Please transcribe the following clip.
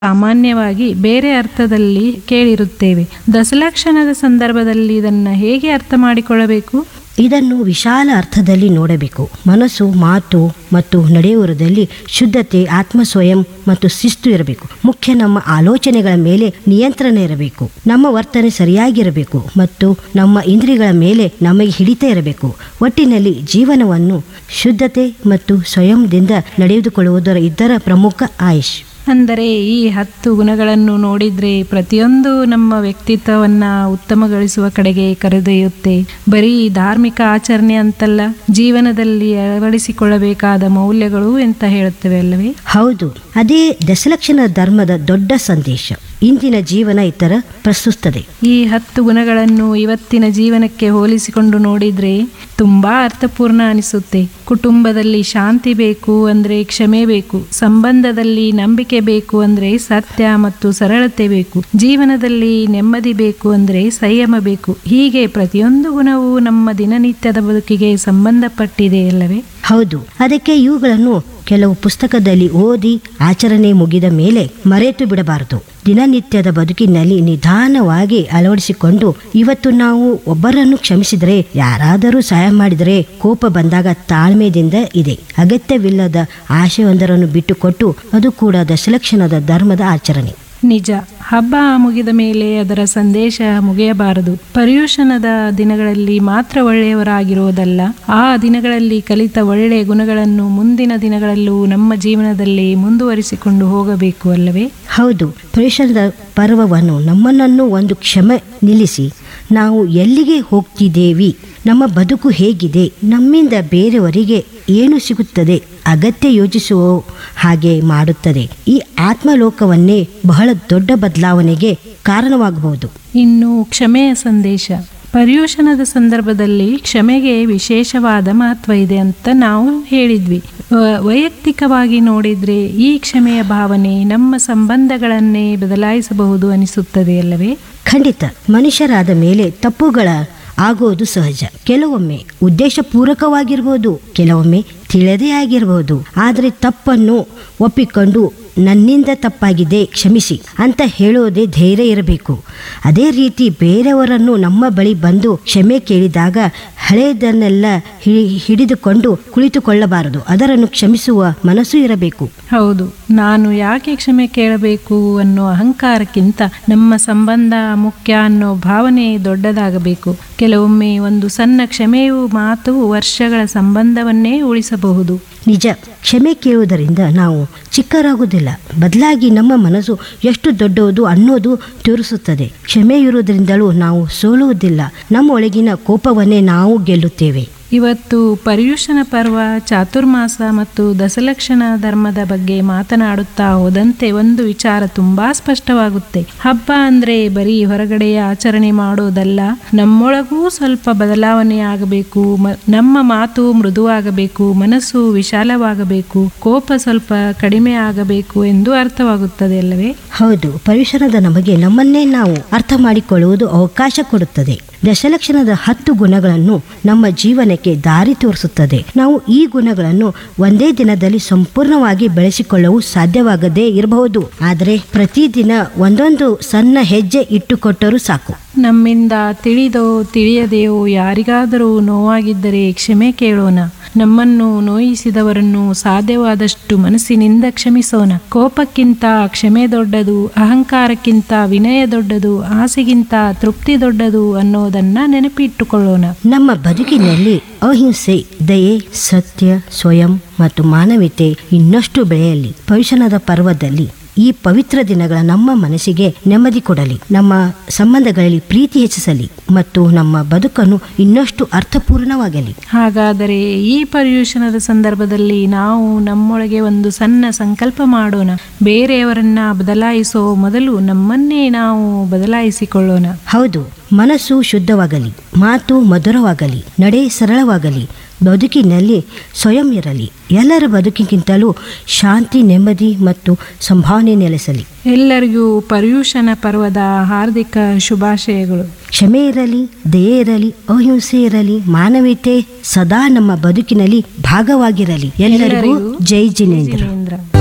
ಸಾಮಾನ್ಯವಾಗಿ ಬೇರೆ ಅರ್ಥದಲ್ಲಿ ಕೇಳಿರುತ್ತೇವೆ ದಶಲಕ್ಷಣದ ಸಂದರ್ಭದಲ್ಲಿ ಇದನ್ನು ಹೇಗೆ ಅರ್ಥ ಮಾಡಿಕೊಳ್ಳಬೇಕು ಇದನ್ನು ವಿಶಾಲ ಅರ್ಥದಲ್ಲಿ ನೋಡಬೇಕು ಮನಸ್ಸು ಮಾತು ಮತ್ತು ನಡೆಯುವುದರಲ್ಲಿ ಶುದ್ಧತೆ ಆತ್ಮ ಸ್ವಯಂ ಮತ್ತು ಶಿಸ್ತು ಇರಬೇಕು ಮುಖ್ಯ ನಮ್ಮ ಆಲೋಚನೆಗಳ ಮೇಲೆ ನಿಯಂತ್ರಣ ಇರಬೇಕು ನಮ್ಮ ವರ್ತನೆ ಸರಿಯಾಗಿರಬೇಕು ಮತ್ತು ನಮ್ಮ ಇಂದ್ರಿಯಗಳ ಮೇಲೆ ನಮಗೆ ಹಿಡಿತ ಇರಬೇಕು ಒಟ್ಟಿನಲ್ಲಿ ಜೀವನವನ್ನು ಶುದ್ಧತೆ ಮತ್ತು ಸ್ವಯಂದಿಂದ ನಡೆದುಕೊಳ್ಳುವುದರ ಇದ್ದರ ಪ್ರಮುಖ ಆಯುಷ್ ಅಂದರೆ ಈ ಹತ್ತು ಗುಣಗಳನ್ನು ನೋಡಿದ್ರೆ ಪ್ರತಿಯೊಂದು ನಮ್ಮ ವ್ಯಕ್ತಿತ್ವವನ್ನ ಉತ್ತಮಗೊಳಿಸುವ ಕಡೆಗೆ ಕರೆದೊಯ್ಯುತ್ತೆ ಬರೀ ಧಾರ್ಮಿಕ ಆಚರಣೆ ಅಂತಲ್ಲ ಜೀವನದಲ್ಲಿ ಅಳವಡಿಸಿಕೊಳ್ಳಬೇಕಾದ ಮೌಲ್ಯಗಳು ಅಂತ ಹೇಳುತ್ತವೆ ಅಲ್ಲವೇ ಹೌದು ಅದೇ ದಶಲಕ್ಷಣ ಧರ್ಮದ ದೊಡ್ಡ ಸಂದೇಶ ಇಂದಿನ ಜೀವನ ಇತರ ಪ್ರಸ್ತುತದೆ ಈ ಹತ್ತು ಗುಣಗಳನ್ನು ಇವತ್ತಿನ ಜೀವನಕ್ಕೆ ಹೋಲಿಸಿಕೊಂಡು ನೋಡಿದ್ರೆ ತುಂಬಾ ಅರ್ಥಪೂರ್ಣ ಅನಿಸುತ್ತೆ ಕುಟುಂಬದಲ್ಲಿ ಶಾಂತಿ ಬೇಕು ಅಂದ್ರೆ ಕ್ಷಮೆ ಬೇಕು ಸಂಬಂಧದಲ್ಲಿ ನಂಬಿಕೆ ಬೇಕು ಅಂದ್ರೆ ಸತ್ಯ ಮತ್ತು ಸರಳತೆ ಬೇಕು ಜೀವನದಲ್ಲಿ ನೆಮ್ಮದಿ ಬೇಕು ಅಂದ್ರೆ ಸಂಯಮ ಬೇಕು ಹೀಗೆ ಪ್ರತಿಯೊಂದು ಗುಣವೂ ನಮ್ಮ ದಿನನಿತ್ಯದ ಬದುಕಿಗೆ ಸಂಬಂಧಪಟ್ಟಿದೆ ಅಲ್ಲವೇ ಹೌದು ಅದಕ್ಕೆ ಇವುಗಳನ್ನು ಕೆಲವು ಪುಸ್ತಕದಲ್ಲಿ ಓದಿ ಆಚರಣೆ ಮುಗಿದ ಮೇಲೆ ಮರೆತು ಬಿಡಬಾರದು ದಿನನಿತ್ಯದ ಬದುಕಿನಲ್ಲಿ ನಿಧಾನವಾಗಿ ಅಳವಡಿಸಿಕೊಂಡು ಇವತ್ತು ನಾವು ಒಬ್ಬರನ್ನು ಕ್ಷಮಿಸಿದರೆ ಯಾರಾದರೂ ಸಹಾಯ ಮಾಡಿದರೆ ಕೋಪ ಬಂದಾಗ ತಾಳ್ಮೆದಿಂದ ಇದೆ ಅಗತ್ಯವಿಲ್ಲದ ಆಶಯವೊಂದರನ್ನು ಬಿಟ್ಟುಕೊಟ್ಟು ಅದು ಕೂಡ ದಶಲಕ್ಷಣದ ಧರ್ಮದ ಆಚರಣೆ ನಿಜ ಹಬ್ಬ ಮುಗಿದ ಮೇಲೆ ಅದರ ಸಂದೇಶ ಮುಗಿಯಬಾರದು ಪರ್ಯೂಷಣದ ದಿನಗಳಲ್ಲಿ ಮಾತ್ರ ಒಳ್ಳೆಯವರಾಗಿರುವುದಲ್ಲ ಆ ದಿನಗಳಲ್ಲಿ ಕಲಿತ ಒಳ್ಳೆಯ ಗುಣಗಳನ್ನು ಮುಂದಿನ ದಿನಗಳಲ್ಲೂ ನಮ್ಮ ಜೀವನದಲ್ಲಿ ಮುಂದುವರಿಸಿಕೊಂಡು ಹೋಗಬೇಕು ಅಲ್ಲವೇ ಹೌದು ಪುರುಷರ ಪರ್ವವನ್ನು ನಮ್ಮನ್ನನ್ನು ಒಂದು ಕ್ಷಮೆ ನಿಲ್ಲಿಸಿ ನಾವು ಎಲ್ಲಿಗೆ ಹೋಗ್ತಿದ್ದೇವಿ ನಮ್ಮ ಬದುಕು ಹೇಗಿದೆ ನಮ್ಮಿಂದ ಬೇರೆಯವರಿಗೆ ಏನು ಸಿಗುತ್ತದೆ ಅಗತ್ಯ ಯೋಚಿಸುವ ಹಾಗೆ ಮಾಡುತ್ತದೆ ಈ ಆತ್ಮಲೋಕವನ್ನೇ ಬಹಳ ದೊಡ್ಡ ಬದಲಾವಣೆಗೆ ಕಾರಣವಾಗಬಹುದು ಇನ್ನು ಕ್ಷಮೆಯ ಸಂದೇಶ ಪರ್ಯೂಷಣದ ಸಂದರ್ಭದಲ್ಲಿ ಕ್ಷಮೆಗೆ ವಿಶೇಷವಾದ ಮಹತ್ವ ಇದೆ ಅಂತ ನಾವು ಹೇಳಿದ್ವಿ ವ- ವೈಯಕ್ತಿಕವಾಗಿ ನೋಡಿದ್ರೆ ಈ ಕ್ಷಮೆಯ ಭಾವನೆ ನಮ್ಮ ಸಂಬಂಧಗಳನ್ನೇ ಬದಲಾಯಿಸಬಹುದು ಅನಿಸುತ್ತದೆ ಅಲ್ಲವೇ ಖಂಡಿತ ಮನುಷ್ಯರಾದ ಮೇಲೆ ತಪ್ಪುಗಳ ಆಗೋದು ಸಹಜ ಕೆಲವೊಮ್ಮೆ ಉದ್ದೇಶಪೂರ್ವಕವಾಗಿರ್ಬೋದು ಕೆಲವೊಮ್ಮೆ ತಿಳಿಯದೇ ಆಗಿರಬಹುದು ಆದರೆ ತಪ್ಪನ್ನು ಒಪ್ಪಿಕೊಂಡು ನನ್ನಿಂದ ತಪ್ಪಾಗಿದೆ ಕ್ಷಮಿಸಿ ಅಂತ ಹೇಳೋದೇ ಧೈರ್ಯ ಇರಬೇಕು ಅದೇ ರೀತಿ ಬೇರೆಯವರನ್ನು ನಮ್ಮ ಬಳಿ ಬಂದು ಕ್ಷಮೆ ಕೇಳಿದಾಗ ಹಳೆಯದನ್ನೆಲ್ಲ ಹಿ- ಹಿಡಿದುಕೊಂಡು ಕುಳಿತುಕೊಳ್ಳಬಾರದು ಅದರನ್ನು ಕ್ಷಮಿಸುವ ಮನಸ್ಸು ಇರಬೇಕು ಹೌದು ನಾನು ಯಾಕೆ ಕ್ಷಮೆ ಕೇಳಬೇಕು ಅನ್ನೋ ಅಹಂಕಾರಕ್ಕಿಂತ ನಮ್ಮ ಸಂಬಂಧ ಮುಖ್ಯ ಅನ್ನೋ ಭಾವನೆ ದೊಡ್ಡದಾಗಬೇಕು ಕೆಲವೊಮ್ಮೆ ಒಂದು ಸಣ್ಣ ಕ್ಷಮೆಯು ಮಾತು ವರ್ಷಗಳ ಸಂಬಂಧವನ್ನೇ ಉಳಿಸಬಹುದು ನಿಜ ಕ್ಷಮೆ ಕೇಳುವುದರಿಂದ ನಾವು ಚಿಕ್ಕರಾಗುವುದಿಲ್ಲ ಬದಲಾಗಿ ನಮ್ಮ ಮನಸ್ಸು ಎಷ್ಟು ದೊಡ್ಡದು ಅನ್ನೋದು ತೋರಿಸುತ್ತದೆ ಕ್ಷಮೆ ಇರುವುದರಿಂದಲೂ ನಾವು ಸೋಲುವುದಿಲ್ಲ ನಮ್ಮ ಒಳಗಿನ ಕೋಪವನ್ನೇ ನಾವು ಗೆಲ್ಲುತ್ತೇವೆ ಇವತ್ತು ಪರ್ಯೂಷಣ ಪರ್ವ ಚಾತುರ್ಮಾಸ ಮತ್ತು ದಶಲಕ್ಷಣ ಧರ್ಮದ ಬಗ್ಗೆ ಮಾತನಾಡುತ್ತಾ ಹೋದಂತೆ ಒಂದು ವಿಚಾರ ತುಂಬಾ ಸ್ಪಷ್ಟವಾಗುತ್ತೆ ಹಬ್ಬ ಅಂದ್ರೆ ಬರೀ ಹೊರಗಡೆಯ ಆಚರಣೆ ಮಾಡೋದಲ್ಲ ನಮ್ಮೊಳಗೂ ಸ್ವಲ್ಪ ಬದಲಾವಣೆ ಆಗಬೇಕು ಮ- ನಮ್ಮ ಮಾತು ಮೃದುವಾಗಬೇಕು ಮನಸ್ಸು ವಿಶಾಲವಾಗಬೇಕು ಕೋಪ ಸ್ವಲ್ಪ ಕಡಿಮೆ ಆಗಬೇಕು ಎಂದು ಅರ್ಥವಾಗುತ್ತದೆ ಅಲ್ಲವೇ ಹೌದು ಪರಿಸರದ ನಮಗೆ ನಮ್ಮನ್ನೇ ನಾವು ಅರ್ಥ ಮಾಡಿಕೊಳ್ಳುವುದು ಅವಕಾಶ ಕೊಡುತ್ತದೆ ದಶಲಕ್ಷಣದ ಹತ್ತು ಗುಣಗಳನ್ನು ನಮ್ಮ ಜೀವನಕ್ಕೆ ದಾರಿ ತೋರಿಸುತ್ತದೆ ನಾವು ಈ ಗುಣಗಳನ್ನು ಒಂದೇ ದಿನದಲ್ಲಿ ಸಂಪೂರ್ಣವಾಗಿ ಬೆಳೆಸಿಕೊಳ್ಳಲು ಸಾಧ್ಯವಾಗದೇ ಇರಬಹುದು ಆದರೆ ಪ್ರತಿದಿನ ಒಂದೊಂದು ಸಣ್ಣ ಹೆಜ್ಜೆ ಇಟ್ಟುಕೊಟ್ಟರೂ ಸಾಕು ನಮ್ಮಿಂದ ತಿಳಿದೋ ತಿಳಿಯದೆಯೋ ಯಾರಿಗಾದರೂ ನೋವಾಗಿದ್ದರೆ ಕ್ಷಮೆ ಕೇಳೋಣ ನಮ್ಮನ್ನು ನೋಯಿಸಿದವರನ್ನು ಸಾಧ್ಯವಾದಷ್ಟು ಮನಸ್ಸಿನಿಂದ ಕ್ಷಮಿಸೋಣ ಕೋಪಕ್ಕಿಂತ ಕ್ಷಮೆ ದೊಡ್ಡದು ಅಹಂಕಾರಕ್ಕಿಂತ ವಿನಯ ದೊಡ್ಡದು ಆಸೆಗಿಂತ ತೃಪ್ತಿ ದೊಡ್ಡದು ಅನ್ನೋದನ್ನ ನೆನಪಿಟ್ಟುಕೊಳ್ಳೋಣ ನಮ್ಮ ಬದುಕಿನಲ್ಲಿ ಅಹಿಂಸೆ ದಯೆ ಸತ್ಯ ಸ್ವಯಂ ಮತ್ತು ಮಾನವೀಯತೆ ಇನ್ನಷ್ಟು ಬೆಳೆಯಲಿ ಪವಿಷಣದ ಪರ್ವದಲ್ಲಿ ಈ ಪವಿತ್ರ ದಿನಗಳ ನಮ್ಮ ಮನಸ್ಸಿಗೆ ನೆಮ್ಮದಿ ಕೊಡಲಿ ನಮ್ಮ ಸಂಬಂಧಗಳಲ್ಲಿ ಪ್ರೀತಿ ಹೆಚ್ಚಿಸಲಿ ಮತ್ತು ನಮ್ಮ ಬದುಕನ್ನು ಇನ್ನಷ್ಟು ಅರ್ಥಪೂರ್ಣವಾಗಲಿ ಹಾಗಾದರೆ ಈ ಪರ್ಯೂಷಣದ ಸಂದರ್ಭದಲ್ಲಿ ನಾವು ನಮ್ಮೊಳಗೆ ಒಂದು ಸಣ್ಣ ಸಂಕಲ್ಪ ಮಾಡೋಣ ಬೇರೆಯವರನ್ನ ಬದಲಾಯಿಸೋ ಮೊದಲು ನಮ್ಮನ್ನೇ ನಾವು ಬದಲಾಯಿಸಿಕೊಳ್ಳೋಣ ಹೌದು ಮನಸ್ಸು ಶುದ್ಧವಾಗಲಿ ಮಾತು ಮಧುರವಾಗಲಿ ನಡೆ ಸರಳವಾಗಲಿ ಬದುಕಿನಲ್ಲಿ ಸ್ವಯಂ ಇರಲಿ ಎಲ್ಲರ ಬದುಕಿಗಿಂತಲೂ ಶಾಂತಿ ನೆಮ್ಮದಿ ಮತ್ತು ಸಂಭಾವನೆ ನೆಲೆಸಲಿ ಎಲ್ಲರಿಗೂ ಪರ್ಯೂಷಣ ಪರ್ವದ ಹಾರ್ದಿಕ ಶುಭಾಶಯಗಳು ಕ್ಷಮೆ ಇರಲಿ ದಯೆ ಇರಲಿ ಅಹಿಂಸೆ ಇರಲಿ ಮಾನವೀಯತೆ ಸದಾ ನಮ್ಮ ಬದುಕಿನಲ್ಲಿ ಭಾಗವಾಗಿರಲಿ ಎಲ್ಲರಿಗೂ ಜೈ ಜಿನೇಂದ್ರ ಜಿನೇಂದ್ರ